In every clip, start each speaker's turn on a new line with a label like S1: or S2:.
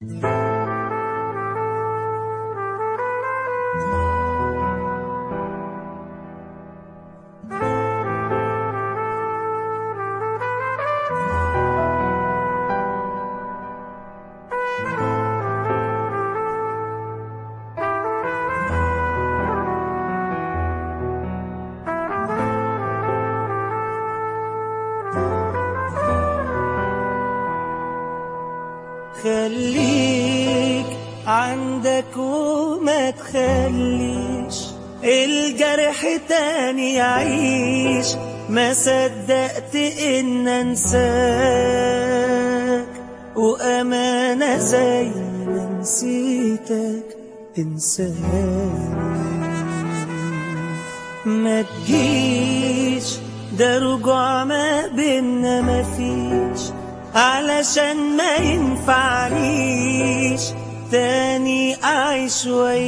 S1: خليك عندك وما تخليش الجرح تاني يعيش ما صدقت ان انساك وامانة زي ما نسيتك تنساني ما تجيش ده رجوع ما بينا مفيش علشان ما ينفعنيش تاني أعيش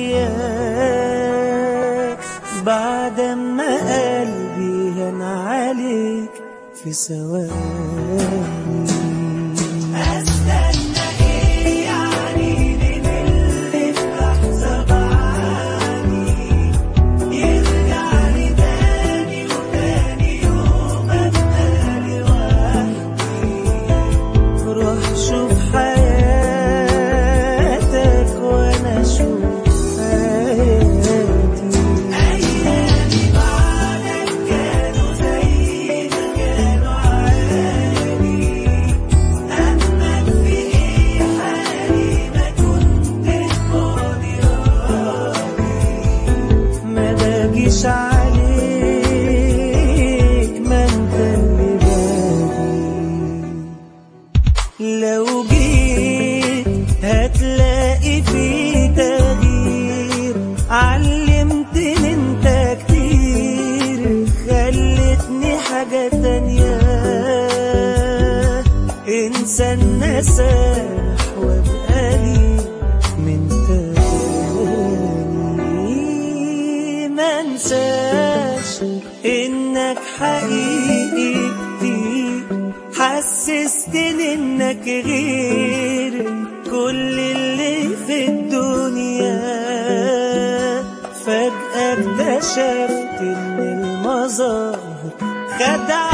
S1: وياك بعد ما قلبي هان عليك في ثواني أستنى إيه يعني من اللي في لحظة بعاني يرجع لي تاني وتاني يوم أبقى لوحدي روح شوف حياتك وانا اشوف حياتي ايامي بعدك كانوا زي ما كانوا عادي اما في ايه حالي ما كنت فاضي راضي ما باجيش عليك ما انت اللي باجي لو جيت هتلاقي في تغيير علمتني انت كتير خلتني حاجة تانية انسان نسامح وابقى لي من تاني ما انساش انك حقيقي كتير حسستني انك غير كل اللي في الدنيا فجأة اكتشفت ان المظاهر خدعة